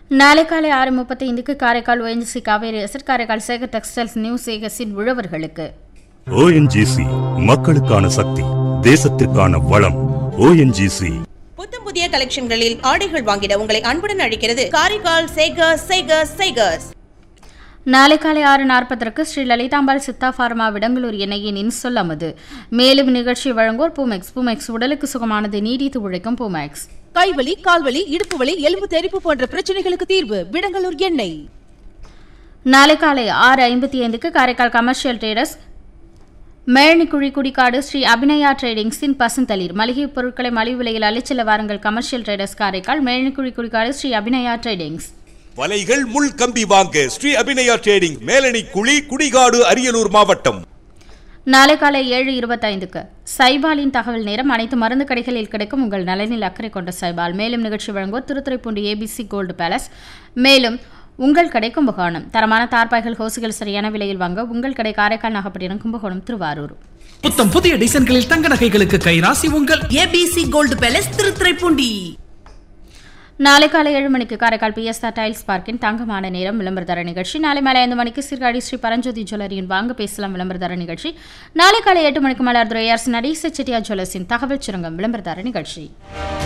நாளை காலை ஆறு முப்பத்தி ஐந்துக்கு காரைக்கால் ஓஎன்ஜிசி காவேரி அசர் காரைக்கால் சேகர் டெக்ஸ்டைல்ஸ் நியூ சேகர்ஸின் உழவர்களுக்கு ஓஎன்ஜிசி மக்களுக்கான சக்தி தேசத்திற்கான வளம் ஓஎன்ஜிசி புத்தம் புதிய கலெக்ஷன்களில் ஆடைகள் வாங்கிட உங்களை அன்புடன் அழைக்கிறது காரைக்கால் சேகர்ஸ் சேகர்ஸ் சேகர்ஸ் நாளை காலை ஆறு நாற்பதற்கு ஸ்ரீ லலிதாம்பாள் சித்தா ஃபார்மா விடங்களூர் எண்ணெயின் இன்சொல் அமது மேலும் நிகழ்ச்சி வழங்குவோர் பூமெக்ஸ் பூமெக்ஸ் உடலுக்கு சுகமானது நீடித்து உழைக்கும் பூமெக்ஸ் கைவலி கால்வலி இடுப்பு வலி எலும்பு தெறிப்பு போன்ற பிரச்சனைகளுக்கு தீர்வு விடங்கலூர் எண்ணெய் நாளை காலை ஆறு ஐம்பத்தி ஐந்துக்கு காரைக்கால் கமர்ஷியல் ட்ரேடர்ஸ் மேழனிக்குழி குடிக்காடு ஸ்ரீ அபிநயா ட்ரேடிங்ஸின் பசுந்தளிர் மளிகை பொருட்களை மலிவு விலையில் அலைச்செல்ல வாருங்கள் commercial traders Karaikal Melanikuzhi Kudikadu Sri Abhinaya tradings வலைகள் முள் கம்பி வாங்க ஸ்ரீ அபிநயா ட்ரேடிங் மேலணி குழி குடிகாடு அரியலூர் மாவட்டம் நாளை காலை ஏழு இருபத்தைந்துக்கு சைபாலின் தகவல் நேரம் அனைத்து மருந்து கடைகளில் கிடைக்கும் உங்கள் நலனில் அக்கறை கொண்ட சைபால் மேலும் நிகழ்ச்சி வழங்குவோர் திருத்துறைப்பூண்டி ஏபிசி கோல்டு பேலஸ் மேலும் உங்கள் கடை கும்பகோணம் தரமான தார்பாய்கள் ஹோசுகள் சரியான விலையில் வாங்க உங்கள் கடை காரைக்கால் நாகப்பட்டினம் கும்பகோணம் திருவாரூர் புத்தம் புதிய டிசைன்களில் தங்க நகைகளுக்கு கைராசி உங்கள் ஏபிசி கோல்டு பேலஸ் திருத்துறைப்பூண்டி நாளை காலை ஏழு மணிக்கு காரைக்கால் பிஎஸ்ஆர் டைல்ஸ் பார்க்கின் தங்கமான நேரம் விளம்பரதர நிகழ்ச்சி நாளை மாலை ஐந்து மணிக்கு சீர்காழி ஸ்ரீ பரஞ்சோதி ஜுவல்லரியின் வாங்க பேசலாம் விளம்பரதர நிகழ்ச்சி நாளை காலை எட்டு மணிக்கு மலர்துறை அரசு நடேச செட்டியார் ஜுவல்லர்ஸின் தகவல் சுரங்கம் விளம்பரதர நிகழ்ச்சி